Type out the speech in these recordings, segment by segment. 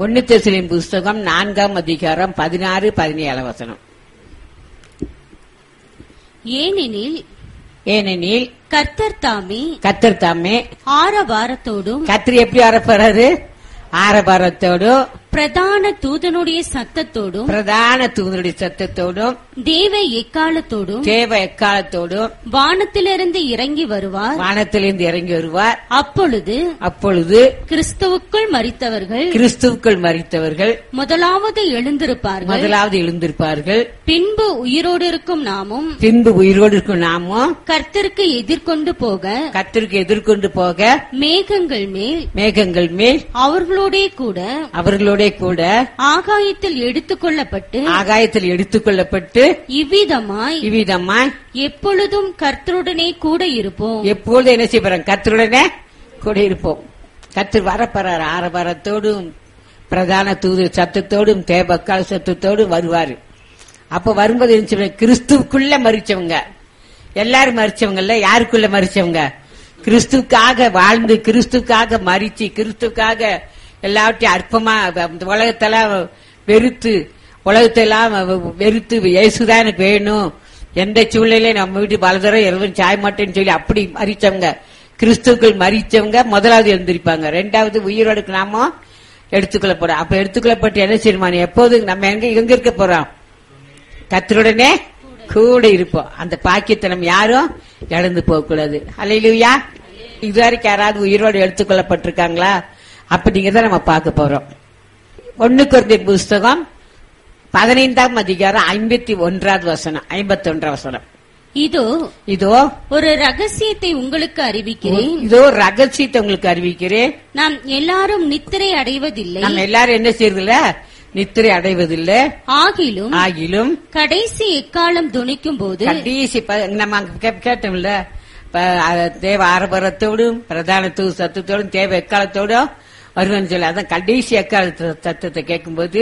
ஒன்னு தெசலின் புஸ்தகம் நான்காம் அதிகாரம் பதினாறு பதினேழு வசனம் ஏனெனில் ஏனெனில் கர்த்தர் தாமே கத்தர் தாமே ஆரவாரத்தோடும் கத்திரி எப்படி வரப்போறாரு ஆரபாரத்தோடும் பிரதான தூதனுடைய சத்தத்தோடும் பிரதான தூதருடைய சத்தத்தோடும் தேவ எக்காலத்தோடும் தேவ எக்காலத்தோடும் வானத்திலிருந்து இறங்கி வருவார் வானத்திலிருந்து இறங்கி வருவார் அப்பொழுது அப்பொழுது கிறிஸ்துவுக்குள் மரித்தவர்கள் கிறிஸ்துவுக்குள் மறித்தவர்கள் முதலாவது எழுந்திருப்பார்கள் முதலாவது எழுந்திருப்பார்கள் பின்பு உயிரோடு இருக்கும் நாமும் பின்பு உயிரோடு இருக்கும் நாமும் கர்த்தருக்கு எதிர்கொண்டு போக கத்திற்கு எதிர்கொண்டு போக மேகங்கள் மேல் மேகங்கள் மேல் அவர்களோடே கூட அவர்களோட கூட ஆகாயத்தில் எடுத்துக் கொள்ளப்பட்டு ஆகாயத்தில் எடுத்துக் கொள்ளப்பட்டு இவ்விதமாய் இவ்விதமாய் எப்பொழுதும் கர்த்தருடனே கூட இருப்போம் எப்பொழுது என்ன செய்யப்படுறோம் கத்தருடனே கூட இருப்போம் கத்தர் வரப்போறார் ஆரவாரத்தோடும் பிரதான தூது சத்தத்தோடும் தேபக்கால சத்தத்தோடும் வருவாரு அப்ப வரும்போது என்ன செய்வாங்க? கிறிஸ்துவுக்குள்ள மறிச்சவங்க எல்லாரும் மறிச்சவங்கல்ல யாருக்குள்ள மறிச்சவங்க கிறிஸ்துவுக்காக வாழ்ந்து கிறிஸ்துவுக்காக மறிச்சு கிறிஸ்துவுக்காக எல்லாவற்றையும் அற்பமா இந்த உலகத்தெல்லாம் வெறுத்து உலகத்தெல்லாம் வெறுத்து இயேசுதான் எனக்கு வேணும் எந்த சூழ்நிலையும் நம்ம வீட்டு பலதரம் எல்லாம் சாய மாட்டேன்னு சொல்லி அப்படி மறிச்சவங்க கிறிஸ்துக்கள் மறிச்சவங்க முதலாவது எழுந்திருப்பாங்க ரெண்டாவது உயிரோடுக்கு நாம எடுத்துக்கொள்ளப்படும் அப்ப எடுத்துக்கொள்ளப்பட்டு என்ன செய்யுமா எப்போது நம்ம எங்க எங்க இருக்க போறோம் கத்தருடனே கூட இருப்போம் அந்த பாக்கியத்தை நம்ம யாரும் இழந்து போக கூடாது அல்லையா இதுவரைக்கும் யாராவது உயிரோடு எடுத்துக்கொள்ளப்பட்டிருக்காங்களா அப்படிங்கறத நம்ம பார்க்க போறோம் ஒண்ணு குறைந்த புஸ்தகம் பதினைந்தாம் அதிகாரம் ஐம்பத்தி ஒன்றாவது வசனம் ஐம்பத்தி ஒன்றாம் வசனம் இதோ இதோ ஒரு ரகசியத்தை உங்களுக்கு அறிவிக்கிறேன் இதோ ரகசியத்தை உங்களுக்கு அறிவிக்கிறேன் நாம் எல்லாரும் நித்திரை அடைவதில்லை நம்ம எல்லாரும் என்ன செய்யறதில்ல நித்திரை அடைவதில்லை ஆகிலும் ஆகிலும் கடைசி எக்காலம் துணிக்கும் போது கடைசி ப- நம்ம அங்க கே- கேட்டோம்ல ப- அஹ் தேவ ஆரபரத்தோடும் பிரதான தூ சத்தத்தோடும் தேவ எக்காலத்தோடும் வருவன்னு சொல்லி அதான் கடைசி எக்கால சத்தத்தை கேட்கும்போது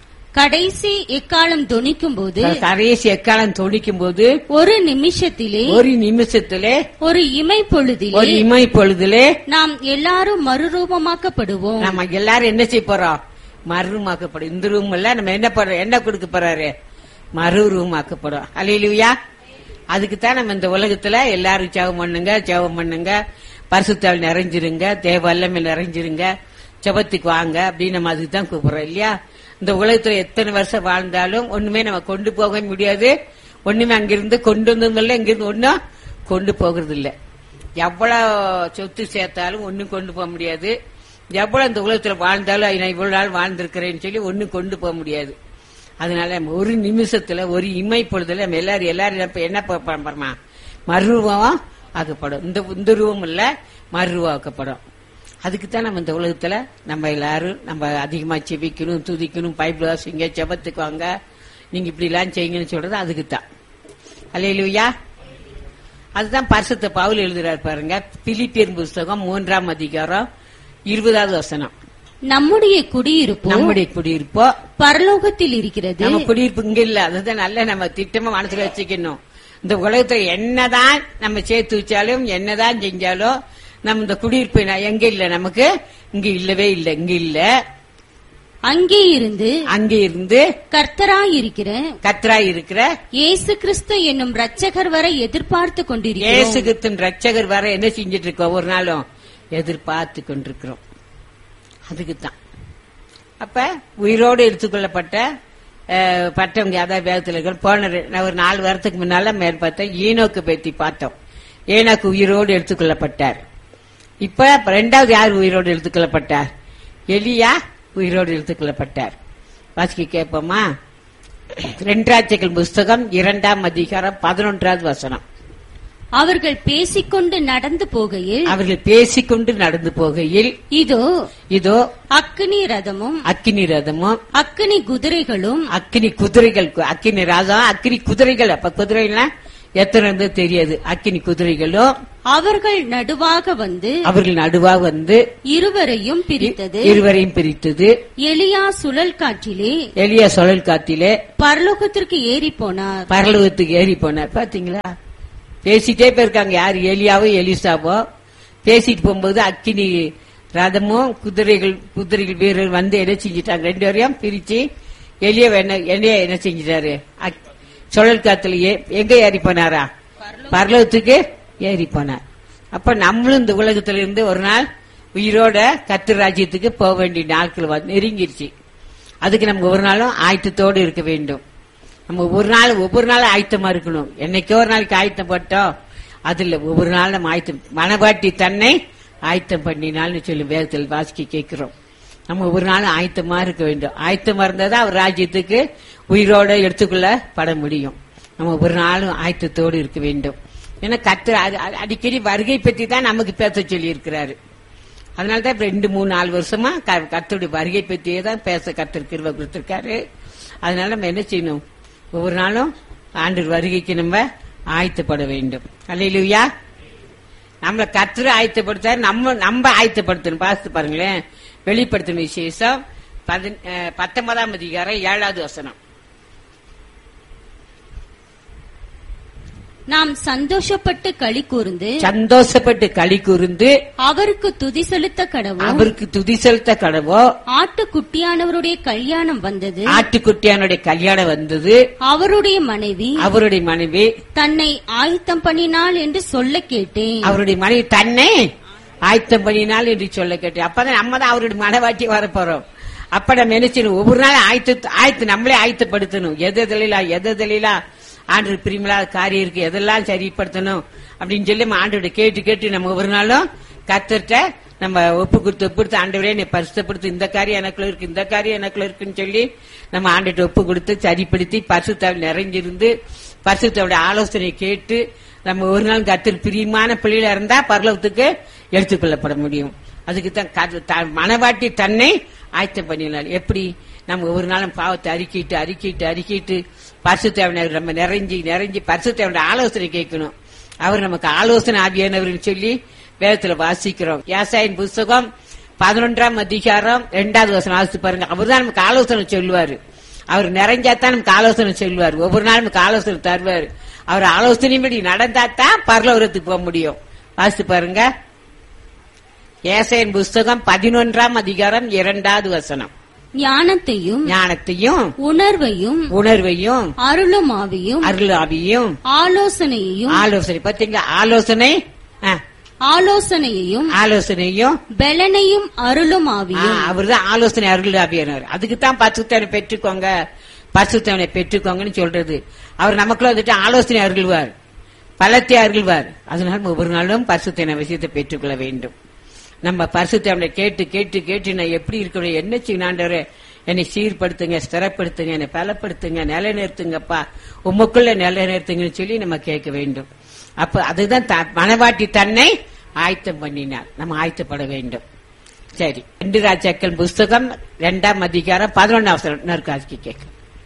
கடைசி எக்காலம் துணிக்கும் போது கடைசி எக்காலம் துணிக்கும் போது ஒரு நிமிஷத்திலே ஒரு நிமிஷத்திலே ஒரு இமை பொழுதிலே ஒரு இமை பொழுதிலே நாம் எல்லாரும் மறுரூபமாக்கப்படுவோம் நம்ம எல்லாரும் என்ன செய்ய போறோம் மறுரூமாக்கப்படும் இந்த ரூம் எல்லாம் நம்ம என்ன பண்றோம் என்ன கொடுக்க போறாரு மறு ரூமாக்கப்படும் அலையிலுயா அதுக்கு தான் நம்ம இந்த உலகத்துல எல்லாரும் ஜெபம் பண்ணுங்க ஜெபம் பண்ணுங்க பரிசுத்தாள் நிறைஞ்சிருங்க தேவ வல்லமை நிறைஞ்சிருங்க ஜெபத்துக்கு வாங்க அப்படின்னு நம்ம அதுக்கு தான் கூப்பிடுறோம் இல்லையா இந்த உலகத்துல எத்தனை வருஷம் வாழ்ந்தாலும் ஒண்ணுமே நம்ம கொண்டு போக முடியாது ஒண்ணுமே அங்கிருந்து கொண்டு வந்ததும் இல்லை இங்கிருந்து ஒன்னும் கொண்டு போகிறது இல்லை எவ்வளவு சொத்து சேர்த்தாலும் ஒண்ணும் கொண்டு போக முடியாது எவ்வளவு இந்த உலகத்துல வாழ்ந்தாலும் நான் இவ்வளவு நாள் வாழ்ந்திருக்கிறேன்னு சொல்லி ஒண்ணும் கொண்டு போக முடியாது அதனால நம்ம ஒரு நிமிஷத்துல ஒரு இமை பொழுதுல நம்ம எல்லாரும் எல்லாரும் இப்ப என்ன பண்றோமா மறுரூபம் ஆக்கப்படும் இந்த இந்த ரூபம் இல்ல மறுரூபாக்கப்படும் அதுக்கு தான் நம்ம இந்த உலகத்துல நம்ம எல்லாரும் நம்ம அதிகமா செபிக்கணும் துதிக்கணும் பைபிள் வாசிங்க செபத்துக்கு வாங்க நீங்க இப்படி எல்லாம் செய்யுங்கன்னு சொல்றது அதுக்கு தான் அல்லையா அதுதான் பரிசுத்த பவுல் எழுதுறாரு பாருங்க பிலிப்பியர் புஸ்தகம் மூன்றாம் அதிகாரம் இருபதாவது வசனம் நம்முடைய குடியிருப்பு நம்முடைய குடியிருப்போ பரலோகத்தில் இருக்கிறது நம்ம குடியிருப்பு இங்க இல்ல அதுதான் நல்ல நம்ம திட்டமா மனசுல வச்சுக்கணும் இந்த உலகத்துல என்னதான் நம்ம சேர்த்து வச்சாலும் என்னதான் செஞ்சாலும் நம்ம இந்த குடியிருப்பு ந- எங்க இல்ல நமக்கு இங்க இல்லவே இல்ல இங்க இல்ல அங்கே இருந்து அங்க இருந்து கர்த்தராய் இருக்கிற கத்ராய் இருக்கிற இயேசு கிறிஸ்து என்னும் ரட்சகர் வரை எதிர்பார்த்து கொண்டிருக்கிறோம் இயேசுகிறிஸ்துவின் ரட்சகர் வர என்ன செஞ்சிட்டு இருக்கோம் ஒவ்வொரு நாளும் எதிர்பார்த்து கொண்டிருக்கிறோம் அதுக்குத்தான் அப்ப உயிரோடு எடுத்துக்கொள்ளப்பட்ட அஹ், பட்டவங்க அதான் வேதத்தில் இருக்கிற போன ரெ- நான் ஒரு நாலு வாரத்துக்கு முன்னால மேல் பார்த்தேன் ஈனோக்கு பத்தி பார்த்தோம் ஏனோக்கு உயிரோடு எடுத்துக்கொள்ளப்பட்டார் இப்ப ரெண்டாவது யார் உயிரோடு எடுத்துக்கொள்ளப்பட்டார் எலியா உயிரோடு எடுத்துக்கொள்ளப்பட்டார் வாசிக்க கேட்போமா ரெண்டாட்சிகள் புஸ்தகம் இரண்டாம் அதிகாரம் பதினொன்றாவது வசனம் அவர்கள் பேசிக்கொண்டு நடந்து போகையில் அவர்கள் பேசிக்கொண்டு நடந்து போகையில் இதோ இதோ அக்கினி ரதமும் அக்கினி ரதமும் அக்கினி குதிரைகளும் அக்கினி குதிரைகள் அக்கினி ராதம் அக்கினி குதிரைகள் அப்ப குதிரைனா எத்தனை இருந்து தெரியாது அக்கினி குதிரைகளும் அவர்கள் நடுவாக வந்து அவர்கள் நடுவாக வந்து இருவரையும் பிரித்தது இருவரையும் பிரித்தது எலியா சுழல் காற்றிலே எளிய சுழல் காத்திலே பரலோகத்திற்கு ஏறி போனார் பரலோகத்துக்கு ஏறி போனார் பாத்தீங்களா பேசிட்டே போயிருக்காங்க யாரு எலியாவோ எலிசாவோ பேசிட்டு போகும்போது அக்கினி ரதமும் குதிரைகள் குதிரைகள் வீரர்கள் வந்து என்ன செஞ்சிட்டாங்க ரெண்டு பேரையும் பிரிச்சு எளிய என்ன என்னைய என்ன செஞ்சிட்டாரு அக்- சுழல் காத்துல ஏ- எங்க ஏறி போனாரா பரலோகத்துக்கு ஏறி போனார் அப்ப நம்மளும் இந்த உலகத்துல இருந்து ஒரு நாள் உயிரோட கத்து ராஜ்யத்துக்கு போக வேண்டிய நாட்கள் வந்து நெருங்கிருச்சு அதுக்கு நம்ம ஒரு நாளும் ஆயத்தத்தோடு இருக்க வேண்டும் நம்ம ஒவ்வொரு நாள் ஒவ்வொரு நாளும் ஆயத்தமா இருக்கணும் என்னைக்கோ ஒரு நாளைக்கு ஆயத்தப்பட்டோம் அது இல்ல ஒவ்வொரு நாள் நம்ம ஆயத்தம் மனவாட்டி தன்னை ஆயத்தம் பண்ணினால்னு சொல்லி வேதத்தில் வாசிக்க கேட்கிறோம் நம்ம ஒவ்வொரு நாளும் ஆயத்தமா இருக்க வேண்டும் ஆயத்தமா இருந்தாதான் அவர் ராஜ்யத்துக்கு உயிரோட எடுத்துக்கொள்ள பட முடியும் நம்ம ஒவ்வொரு நாளும் ஆயத்தத்தோடு இருக்க வேண்டும் ஏன்னா கத்து அடிக்கடி வருகை பற்றி தான் நமக்கு பேச சொல்லி இருக்கிறாரு அதனால தான் இப்ப ரெண்டு மூணு நாலு வருஷமா க- கர்த்தருடைய வருகை பற்றியே தான் பேச கர்த்தர் கிருபை கொடுத்திருக்காரு அதனால நம்ம என்ன செய்யணும் ஒவ்வொரு நாளும் ஆண்டு வருகைக்கு நம்ம ஆயத்தப்பட வேண்டும் அல்லையிலுயா நம்மளை கர்த்தர் ஆயத்தப்படுத்தாரு நம்ம நம்ம ஆயத்தப்படுத்தணும் பார்த்து பாருங்களேன் வெளிப்படுத்தின விசேஷம் பதின- அஹ், பத்தொன்பதாம் அதிகாரம் ஏழாவது வசனம் நாம் சந்தோஷப்பட்டு களி கூர்ந்து சந்தோஷப்பட்டு களி கூர்ந்து அவருக்கு துதி செலுத்த கடவும் அவருக்கு துதி செலுத்த கடவோ ஆட்டுக்குட்டியானவருடைய கல்யாணம் வந்தது ஆட்டுக்குட்டியானுடைய கல்யாணம் வந்தது அவருடைய மனைவி அவருடைய மனைவி தன்னை ஆயத்தம் பண்ணினாள் என்று சொல்ல கேட்டேன் அவருடைய மனைவி தன்னை ஆயத்தம் பண்ணினால் என்று சொல்ல கேட்டேன் அப்பதான் நம்ம தான் அவருடைய மனவாட்டி வர போறோம் அப்ப நம்ம என்ன செய்யணும் ஒவ்வொரு நாள் ஆயத்த ஆயத்து நம்மளே ஆயத்தப்படுத்தணும் எது எதுலாம் எது எதுலாம் ஆண்டு பிரிமிலாத காரியம் இருக்கு எதெல்லாம் சரிப்படுத்தணும் அப்படின்னு சொல்லி நம்ம ஆண்டோட கேட்டு கேட்டு நம்ம ஒவ்வொரு நாளும் கத்துட்ட நம்ம ஒப்பு கொடுத்து ஒப்பு கொடுத்து ஆண்டவரே நீ பரிசுத்தப்படுத்து இந்த காரியம் எனக்குள்ள இருக்கு இந்த காரியம் எனக்குள்ள இருக்குன்னு சொல்லி நம்ம ஆண்டுகிட்ட ஒப்பு கொடுத்து சரிப்படுத்தி பரிசுத்தாவில் நிறைஞ்சிருந்து பரிசுத்தாவுடைய ஆலோசனை கேட்டு நம்ம ஒரு நாள் கத்திர பிரியமான பிள்ளைகளா இருந்தா பரலவத்துக்கு எடுத்துக்கொள்ளப்பட முடியும் அதுக்கு தான் கர்த்தர் த- மனவாட்டி தன்னை ஆயத்தம் பண்ணினார் எப்படி நம்ம ஒரு நாளும் பாவத்தை அறிக்கிட்டு அறிக்கிட்டு அறிக்கிட்டு பரிசுத்தேவனர் நம்ம நிறைஞ்சி நிறைஞ்சி பரிசுத்தேவனுடைய ஆலோசனை கேட்கணும் அவர் நமக்கு ஆலோசனை ஆவியானவர்னு சொல்லி வேதத்துல வாசிக்கிறோம் யாசாயின் புஸ்தகம் பதினொன்றாம் அதிகாரம் இரண்டாவது வசனம் வாசித்து பாருங்க அவர் தான் நமக்கு ஆலோசனை சொல்லுவாரு அவர் நிறைஞ்சாதான் நமக்கு ஆலோசனை சொல்லுவார் ஒவ்வொரு நாளும் நமக்கு ஆலோசனை தருவார் அவர் ஆலோசனைப்படி நடந்தா தான் பரலோகத்துக்கு போக முடியும் வாசித்து பாருங்க ஏசையின் புஸ்தகம் பதினொன்றாம் அதிகாரம் இரண்டாவது வசனம் ஞானத்தையும் ஞானத்தையும் உணர்வையும் உணர்வையும் அருளுமாவையும் அருளாவியும் ஆலோசனையையும் ஆலோசனை பாத்தீங்களா ஆலோசனை ஆ, ஆலோசனையையும் ஆலோசனையும் பெலனையும் அருளுமாவியும் அவர் தான் ஆலோசனை அருள் ஆவியானவர் அதுக்கு தான் பரிசுத்தவனை பெற்றுக்கோங்க பரிசுத்தவனை பெற்றுக்கோங்கன்னு சொல்றது அவர் நமக்குள்ள வந்துட்டு ஆலோசனை அருள்வார் பலத்தை அருள்வார் அதனால நம்ம ஒவ்வொரு நாளும் பரிசுத்தன விஷயத்தை பெற்றுக்கொள்ள வேண்டும் நம்ம பரிசுத்தவனை கேட்டு கேட்டு கேட்டு நான் எப்படி இருக்கணும் என்ன செய்யணாண்டவரே என்னை சீர்படுத்துங்க ஸ்திரப்படுத்துங்க என்னை பலப்படுத்துங்க நிலைநிறுத்துங்கப்பா உமக்குள்ள நிலைநிறுத்துங்கன்னு சொல்லி நம்ம கேட்க வேண்டும் அப்ப அதுதான் த- மனவாட்டி தன்னை ஆயத்தம் பண்ணினார் நம்ம ஆயத்தப்பட வேண்டும் சரி ரெண்டு ராஜாக்கள் புஸ்தகம் இரண்டாம் அதிகாரம் பதினொன்னாம் காட்சி கேட்க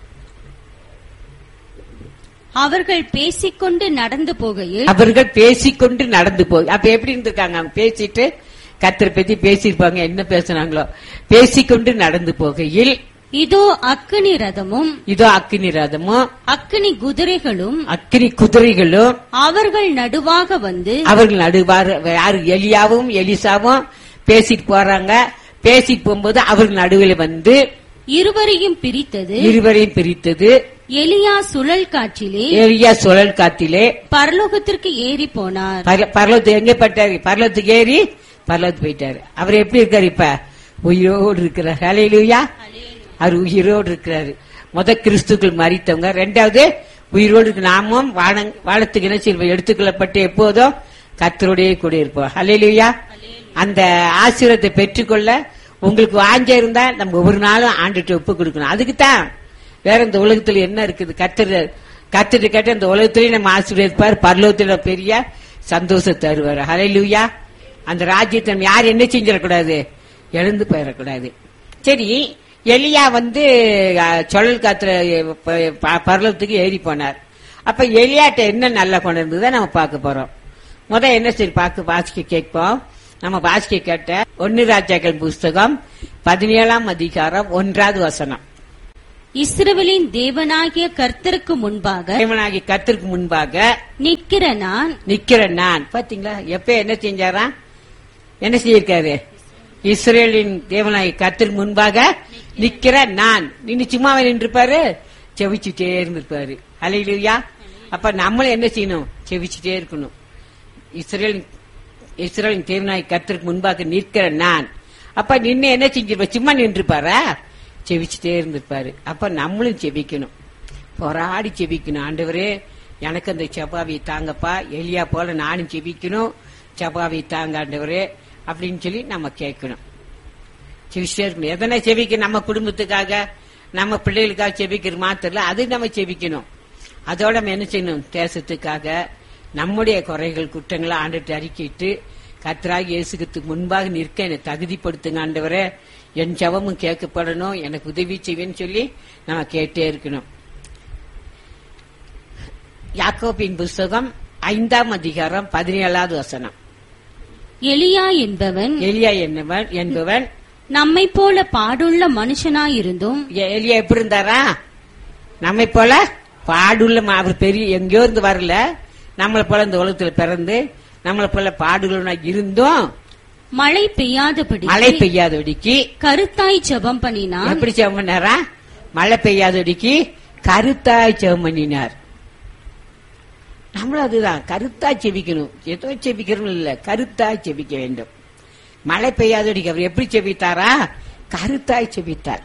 அவர்கள் பேசிக்கொண்டு நடந்து போகையில் அவர்கள் பேசிக்கொண்டு நடந்து போய் அப்ப எப்படி இருந்திருக்காங்க அவங்க பேசிட்டு கத்தரை பத்தி பேசியிருப்பாங்க என்ன பேசுனாங்களோ பேசிக்கொண்டு நடந்து போகையில் இதோ அக்கினி ரதமும் இதோ அக்கினி ரதமும் அக்கினி குதிரைகளும் அக்கினி குதிரைகளும் அவர்கள் நடுவாக வந்து அவர்கள் நடுவார் யாரு எலியாவும் எலிசாவும் பேசிட்டு போறாங்க பேசிட்டு போகும்போது அவர்கள் நடுவில் வந்து இருவரையும் பிரித்தது இருவரையும் பிரித்தது எலியா சுழல் காற்றிலே எலியா சுழல் காத்திலே பரலோகத்திற்கு ஏறி போனார் பர- பரலோகத்துக்கு எங்க பட்டாரு பரலோகத்துக்கு ஏறி பரலோகத்துக்கு போயிட்டாரு அவர் எப்படி இருக்காரு இப்ப உயிரோடு இருக்கிறார் ஹalleluya அவர் உயிரோடு இருக்கிறாரு முத கிறிஸ்துக்கள் மறித்தவங்க ரெண்டாவது உயிரோடு இருக்கு நாமும் வாழ- வாழத்துக்கு என்ன செய்வோம் எடுத்துக்கொள்ளப்பட்டு எப்போதும் கத்தரோடயே கூட இருப்போம் ஹalleluya அந்த ஆசீர்வாதத்தை பெற்றுக்கொள்ள உங்களுக்கு வாஞ்ச இருந்தா நம்ம ஒவ்வொரு நாளும் ஆண்டுட்டு ஒப்பு கொடுக்கணும் அதுக்கு தான் வேற இந்த உலகத்துல என்ன இருக்குது கத்தர் கத்துட்டு கேட்ட இந்த உலகத்திலேயே நம்ம ஆசீர்வதிப்பார் பரலோகத்துல பெரிய சந்தோஷத்தை தருவார் ஹalleluya அந்த ராஜ்யத்தை நம்ம யார் என்ன செஞ்சிடக்கூடாது எழுந்து போயிடக்கூடாது சரி எலியா வந்து அஹ், சுழல் காத்துல அஹ், ப- ப- பரலோகத்துக்கு ஏறி போனார் அப்ப எலியாட்ட என்ன நல்லா கொண்டு இருந்ததை நம்ம பார்க்க போறோம் முத என்ன சரி பார்க்க வாசிக்க கேட்போம் நம்ம வாசிக்க கேட்ட ஒன்னு ராஜாக்கள் புஸ்தகம் பதினேழாம் அதிகாரம் ஒன்றாவது வசனம் இஸ்ரவேலின் தேவனாகிய கர்த்தருக்கு முன்பாக தேவனாகி கத்திற்கு முன்பாக நிற்கிற நான் நிக்கிறேன் நான் பாத்தீங்களா எப்ப என்ன செஞ்சாராம் என்ன செஞ்சிருக்காரு இஸ்ரேலின் தேவனாய் கத்திற்கு முன்பாக நிக்கிற நான் நின்னு சும்மாவே நின்றுப்பாரு செவிச்சுட்டே இருந்திருப்பாரு அலையிலுயா அப்ப நம்மளும் என்ன செய்யணும் செவிச்சுட்டே இருக்கணும் இஸ்ரேல் இஸ்ரேலின் தேவனாய் கத்திற்கு முன்பாக நிற்கிற நான் அப்ப நின்னு என்ன செஞ்சிருப்பா சும்மா நின்றுப்பாரா செவிச்சுட்டே இருந்திருப்பாரு அப்ப நம்மளும் செபிக்கணும் போராடி செபிக்கணும் ஆண்டவரே எனக்கு அந்த செபாவை தாங்கப்பா எலியா போல நானும் செபிக்கணும் செபாவை தாங்க ஆண்டவரே அப்படின்னு சொல்லி நம்ம கேட்கணும் செவிச்சிட்டே இருக்கணும் எதனை செபிக்க நம்ம குடும்பத்துக்காக நம்ம பிள்ளைகளுக்காக செபிக்கிற மாத்திரல அது நம்ம செபிக்கணும் அதோட நம்ம என்ன செய்யணும் தேசத்துக்காக நம்முடைய குறைகள் குற்றங்களை ஆண்டுட்டு அறிக்கிட்டு கத்தராகி இயேசுக்கு முன்பாக நிற்க என்னை தகுதிப்படுத்துங்க ஆண்டவரே என் ஜெபமும் கேட்கப்படணும் எனக்கு உதவி செய்வேன்னு சொல்லி நம்ம கேட்டே இருக்கணும் யாக்கோபின் புஸ்தகம் ஐந்தாம் அதிகாரம் பதினேழாவது வசனம் எலியா என்பவன் எலியா என்னவன் என்பவன் நம்மை போல பாடுள்ள மனுஷனாயிருந்தும் எ- எலியா எப்படி இருந்தாரா நம்மை போல பாடுள்ள ம- அவர் பெரிய எங்கேயோ இருந்து வரல நம்மளை போல இந்த உலகத்துல பிறந்து நம்மளை போல பாடுள்ள இருந்தும் மழை பெய்யாதபடி மழை பெய்யாதபடிக்கு கருத்தாய் ஜெபம் பண்ணினான் எப்படி ஜெபம் பண்ணாரா மழை பெய்யாதபடிக்கு கருத்தாய் ஜெபம் பண்ணினார் நம்மளும் அதுதான் கருத்தா செபிக்கணும் ஏதோ செபிக்கணும் இல்ல கருத்தா செபிக்க வேண்டும் மழை பெய்யாதபடிக்கு அவர் எப்படி செபித்தாரா கருத்தாய் செபித்தார்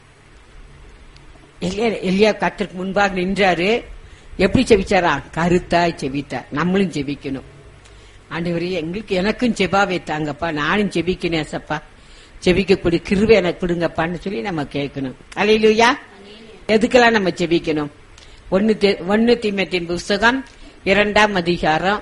எலியா எலியா கத்திற்கு முன்பாக நின்றாரு எப்படி செபிச்சாரா கருத்தாய் செபித்தார் நம்மளும் செபிக்கணும் ஆண்டவரே எங்களுக்கு எனக்கும் செபாவை தாங்கப்பா நானும் செபிக்கணும் சப்பா செபிக்கக்கூடிய கிருவை எனக்கு கொடுங்கப்பான்னு சொல்லி நம்ம கேட்கணும் அலையிலுயா எதுக்கெல்லாம் நம்ம செபிக்கணும் ஒன்னு தீ- ஒன்னு தீமத்தின் புஸ்தகம் இரண்டாம் அதிகாரம்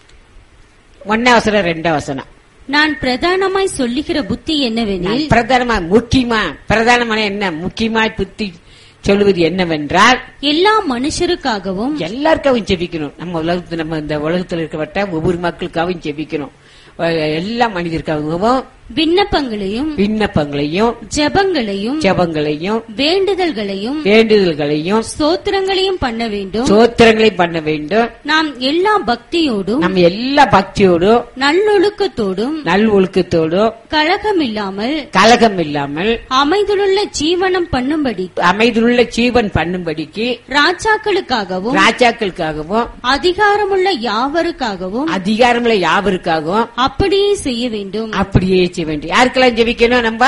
ஒன்னாவசரம் ரெண்டாவசனம் நான் பிரதானமாய் சொல்லுகிற புத்தி என்னவெனில் பிரதானமா முக்கியமா பிரதானமான என்ன முக்கியமாய் புத்தி சொல்லுவது என்னவென்றால் எல்லா மனுஷருக்காகவும் எல்லாருக்காகவும் ஜெபிக்கணும் நம்ம உலகத்துல நம்ம இந்த உலகத்துல இருக்கப்பட்ட ஒவ்வொரு மக்களுக்காகவும் ஜெபிக்கணும் அஹ் எல்லா மனிதருக்காகவும் விண்ணப்பங்களையும் விண்ணப்பங்களையும் ஜெபங்களையும் ஜெபங்களையும் வேண்டுதல்களையும் வேண்டுதல்களையும் ஸ்தோத்திரங்களையும் பண்ண வேண்டும் சோத்திரங்களையும் பண்ண வேண்டும் நாம் எல்லா பக்தியோடும் நம்ம எல்லா பக்தியோடும் நல்லொழுக்கத்தோடும் நல் ஒழுக்கத்தோடும் கலகமில்லாமல் கலகம் இல்லாமல் அமைதலுள்ள ஜீவனம் பண்ணும்படி அமைதியுள்ள ஜீவன் பண்ணும்படிக்கு ராஜாக்களுக்காகவும் ராஜாக்களுக்காகவும் அதிகாரமுள்ள யாவருக்காகவும் அதிகாரமுள்ள யாவருக்காகவும் அப்படியே செய்ய வேண்டும் அப்படியே செய்ய வேண்டும் யாருக்கெல்லாம் ஜெபிக்கணும் நம்ம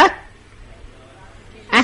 ஆ?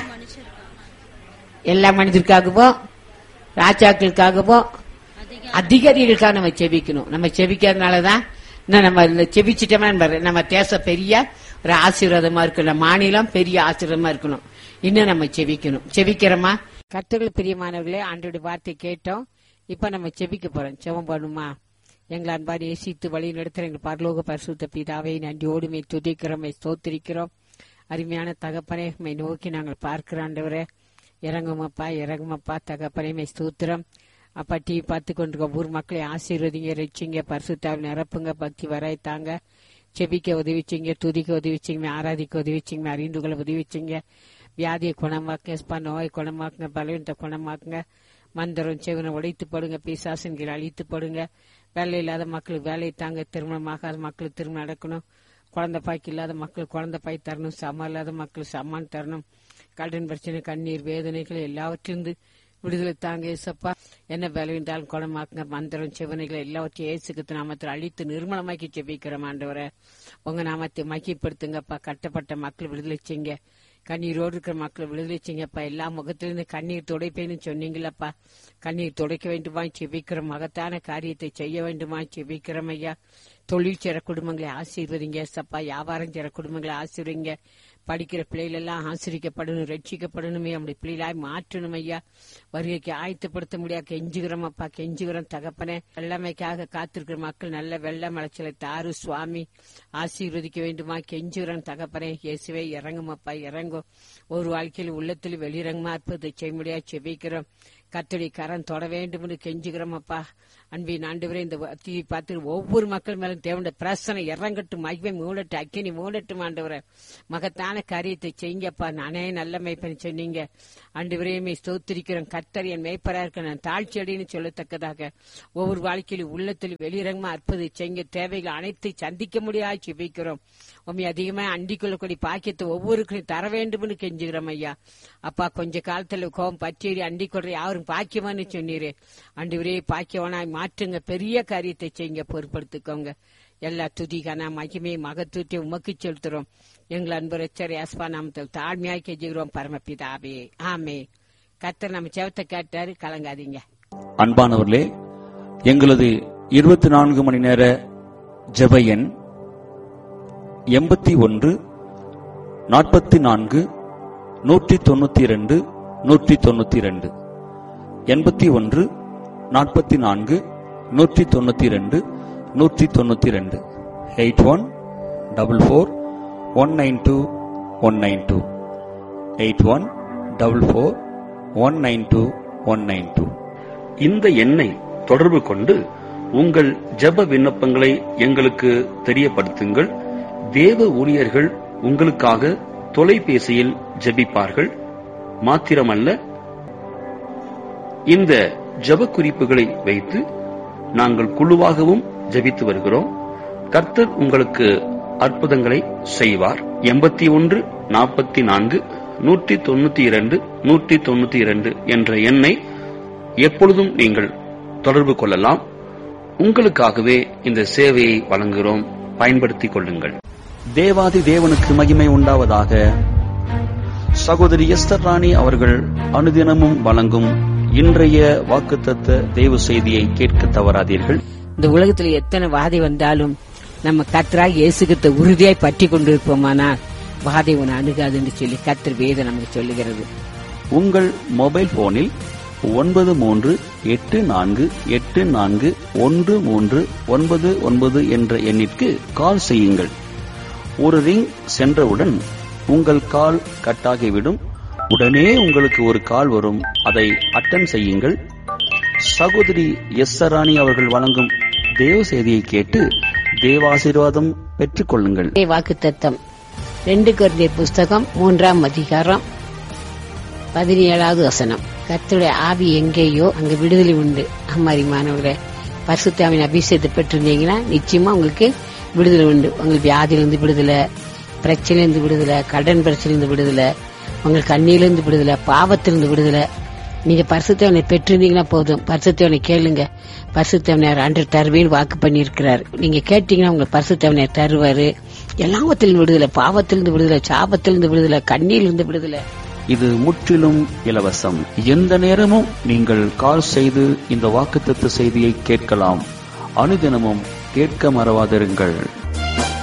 எல்லா மனிதருக்காகவும் ராஜாக்களுக்காகவும் அதிகாரிகளுக்காக நம்ம செபிக்கணும் நம்ம செபிக்கிறதுனாலதான் இன்னும் நம்ம இந்த செபிச்சிட்டோம்னா நம்ம- நம்ம தேசம் பெரிய ஒரு ஆசீர்வாதமா இருக்கணும் மாநிலம் பெரிய ஆசீர்வாதமா இருக்கணும் இன்னும் நம்ம செபிக்கணும் செபிக்கிறோமா கர்த்தர்கள் பிரியமானவர்களே ஆண்டோட வார்த்தை கேட்டோம் இப்ப நம்ம செபிக்க போறோம் செபம் பண்ணுமா எங்களை அன்பாடி நேசித்து வழி நடத்துற எங்கள் பரலோக பரிசுத்த பிதாவை நன்றியோடு மே துதிக்கிறோம் மே ஸ்தோத்திரிக்கிறோம் அருமையான தகப்பனை மை நோக்கி நாங்கள் பார்க்கிறாண்டவரே இறங்குமப்பா இறங்குமப்பா தகப்பனை மே ஸ்தோத்திரம் அப்பா டிவி பார்த்து கொண்டிருக்க ஊர் மக்களை ஆசீர்வதிங்க ரசிங்க பரிசுத்தாவில் நிரப்புங்க பக்தி வராய்த்தாங்க செபிக்க உதவிச்சிங்க துதிக்க உதவிச்சிங்க ஆராதிக்க உதவிச்சிங்க அறிந்து கொள்ள உதவிச்சிங்க வியாதியை குணமாக்குங்க ஸ்பா நோய் குணமாக்குங்க பலவீனத்தை குணமாக்குங்க மந்திரம் செவனை உடைத்து போடுங்க பிசாசன்களை அழித்து போடுங்க வேலை இல்லாத மக்களுக்கு வேலை தாங்க திருமணமாகாத மக்களுக்கு திருமணம் நடக்கணும் குழந்தை பாய்க்கு இல்லாத மக்கள் குழந்தை பாய் தரணும் சமம் இல்லாத மக்கள் சமான் தரணும் கடன் பிரச்சனை கண்ணீர் வேதனைகள் எல்லாவற்றிலிருந்து விடுதலை தாங்க ஏசப்பா என்ன பலவீனாலும் குணமாக்குங்க மந்திரம் செவனைகளை எல்லாவற்றையும் ஏசுக்கு நாமத்தில் அழித்து நிர்மலமாக்கி செபிக்கிறோம் ஆண்டவரை உங்க நாமத்தை மக்கிப்படுத்துங்கப்பா கட்டப்பட்ட மக்கள் விடுதலை செய்யுங்க கண்ணீரோடு இருக்கிற மக்களை விடுதலை செய்யுங்கப்பா எல்லா முகத்திலிருந்து கண்ணீர் துடைப்பேன்னு சொன்னீங்களப்பா கண்ணீர் துடைக்க வேண்டுமா செபிக்கிற மகத்தான காரியத்தை செய்ய வேண்டுமா செபிக்கிறோம் ஐயா தொழில் செய்ற குடும்பங்களை ஆசீர்வதிங்க சப்பா வியாபாரம் செய்ற குடும்பங்களை ஆசீர்வதிங்க படிக்கிற பிள்ளைகள் எல்லாம் ஆசிரிக்கப்படணும் ரட்சிக்கப்படணுமே அப்படி பிள்ளைகளாய் மாற்றணும் ஐயா வருகைக்கு ஆயத்தப்படுத்த முடியாது கெஞ்சுகிறோம் அப்பா கெஞ்சுகிறோம் தகப்பனே வெள்ளமைக்காக காத்திருக்கிற மக்கள் நல்ல வெள்ள மலைச்சலை தாரு சுவாமி ஆசீர்வதிக்க வேண்டுமா கெஞ்சுகிறோம் தகப்பனே இயேசுவே இறங்கும் அப்பா இறங்கும் ஒரு வாழ்க்கையில் உள்ளத்தில் வெளியிறங்குமா அற்புதத்தை செய்ய முடியாது செபிக்கிறோம் கத்தடி கரம் தொட வேண்டும் என்று கெஞ்சுகிறோம் அப்பா அன்பின் ஆண்டவரே இந்த தீ பார்த்து ஒவ்வொரு மக்கள் மேலும் தேவனுடைய பிரசனை இறங்கட்டும் மகிமை மூடட்டும் அக்கினி மூடட்டும் ஆண்டவரே மகத்தான காரியத்தை செய்யுங்கப்பா நானே நல்ல மேய்ப்பன் சொன்னீங்க ஆண்டவரையுமே ஸ்தோத்திரிக்கிறோம் கத்தர் என் மேய்ப்பரா இருக்க நான் தாழ்ச்சி அடைன்னு சொல்லத்தக்கதாக ஒவ்வொரு வாழ்க்கையிலும் உள்ளத்தில் வெளியிறங்கமா அற்புதத்தை செய்யுங்க தேவைகள் அனைத்தை சந்திக்க முடியாது ஜெபிக்கிறோம் உண்மை அதிகமா அண்டிக் கொள்ளக்கூடிய பாக்கியத்தை ஒவ்வொருக்கும் தர வேண்டும்னு கெஞ்சுகிறோம் ஐயா அப்பா கொஞ்ச காலத்துல கோபம் பச்சேரி அண்டிக் கொள்ற யாரும் பாக்கியமான்னு சொன்னீரே அண்டுவரே பாக்கியவனாய் மாற்றுங்க பெரிய காரியத்தை செய்யுங்க பொறுப்படுத்திக்கோங்க எல்லா துதிகான மகிமை மகத்துவத்தை உமக்கு செலுத்துறோம் எங்கள் அன்பு ரச்சர் யாஸ்பா நாமத்தில் தாழ்மையாய் கெஞ்சுகிறோம் பரமபிதாவே ஆமே கத்தர் நம்ம செவத்தை கேட்டாரு கலங்காதீங்க அன்பானவர்களே எங்களது இருபத்தி நான்கு மணி நேர ஜெப எண் எண்பத்தி ஒன்று நாற்பத்தி நான்கு நூற்றி தொண்ணூத்தி இரண்டு நூற்றி தொண்ணூத்தி இரண்டு எண்பத்தி ஒன்று நாற்பத்தி நான்கு நூற்றி தொண்ணூத்தி இரண்டு நூற்றி தொண்ணூத்தி இரண்டு eight one double four one nine two one nine two eight one double four one nine two one nine two இந்த எண்ணை தொடர்பு கொண்டு உங்கள் ஜெப விண்ணப்பங்களை எங்களுக்கு தெரியப்படுத்துங்கள் தேவ ஊழியர்கள் உங்களுக்காக தொலைபேசியில் ஜெபிப்பார்கள் மாத்திரமல்ல இந்த ஜெப குறிப்புகளை வைத்து நாங்கள் குழுவாகவும் ஜெபித்து வருகிறோம் கர்த்தர் உங்களுக்கு அற்புதங்களை செய்வார் எண்பத்தி ஒன்று நாற்பத்தி நான்கு நூற்றி தொண்ணூத்தி இரண்டு நூற்றி தொண்ணூத்தி இரண்டு என்ற எண்ணை எப்பொழுதும் நீங்கள் தொடர்பு கொள்ளலாம் உங்களுக்காகவே இந்த சேவையை வழங்குகிறோம் பயன்படுத்திக் கொள்ளுங்கள் தேவாதி தேவனுக்கு மகிமை உண்டாவதாக சகோதரி எஸ்தர் ராணி அவர்கள் அனுதினமும் வழங்கும் இன்றைய வாக்குத்தத்த தேவ செய்தியை கேட்க தவறாதீர்கள் இந்த உலகத்துல எத்தனை வாதை வந்தாலும் நம்ம கத்தராக இயேசுகிட்ட உறுதியாய் பற்றி கொண்டிருப்போமானால் வாதை உன்னை அணுகாதுன்னு சொல்லி கத்தர் வேதம் நமக்கு சொல்லுகிறது உங்கள் மொபைல் போனில் ஒன்பது மூன்று எட்டு நான்கு எட்டு நான்கு ஒன்று மூன்று ஒன்பது ஒன்பது என்ற எண்ணிற்கு கால் செய்யுங்கள் ஒரு ரிங் சென்றவுடன் உங்கள் கால் கட்டாகிவிடும் உடனே உங்களுக்கு ஒரு கால் வரும் அதை அட்டன் செய்யுங்கள் சகோதரி எஸ் ராணி அவர்கள் வழங்கும் தேவ செய்தியை கேட்டு தேவாசீர்வாதம் பெற்றுக் கொள்ளுங்கள் வாக்கு தத்தம் ரெண்டு குழந்தையர் புஸ்தகம் மூன்றாம் அதிகாரம் பதினேழாவது வசனம் கர்த்தருடைய ஆவி எங்கேயோ அங்க விடுதலை உண்டு அம்மாரி மாணவர்களே பரிசுத்தாவின் அபிஷேகத்தை பெற்றிருந்தீங்கன்னா நிச்சயமா உங்களுக்கு விடுதலை உண்டு உங்களுக்கு வியாதியிலிருந்து விடுதலை பிரச்சனையிலிருந்து விடுதலை கடன் பிரச்சனையிலிருந்து விடுதலை உங்களுக்கு கண்ணியிலிருந்து விடுதலை பாவத்திலிருந்து விடுதலை நீங்க பரிசுத்தவனை பெற்றிருந்தீங்கன்னா போதும் பரிசுத்தவனை கேளுங்க பரிசுத்தவனர் அன்று தருவேன் வாக்கு பண்ணியிருக்கிறார் நீங்க கேட்டீங்கன்னா உங்களுக்கு பரிசுத்தவனர் தருவாரு எல்லாவத்திலிருந்து விடுதலை பாவத்திலிருந்து விடுதலை சாபத்திலிருந்து விடுதலை கண்ணியிலிருந்து விடுதலை இது முற்றிலும் இலவசம் எந்த நேரமும் நீங்கள் கால் செய்து இந்த வாக்குத்தத்த செய்தியை கேட்கலாம் அனுதினமும் கேட்க மறவாதிருங்கள்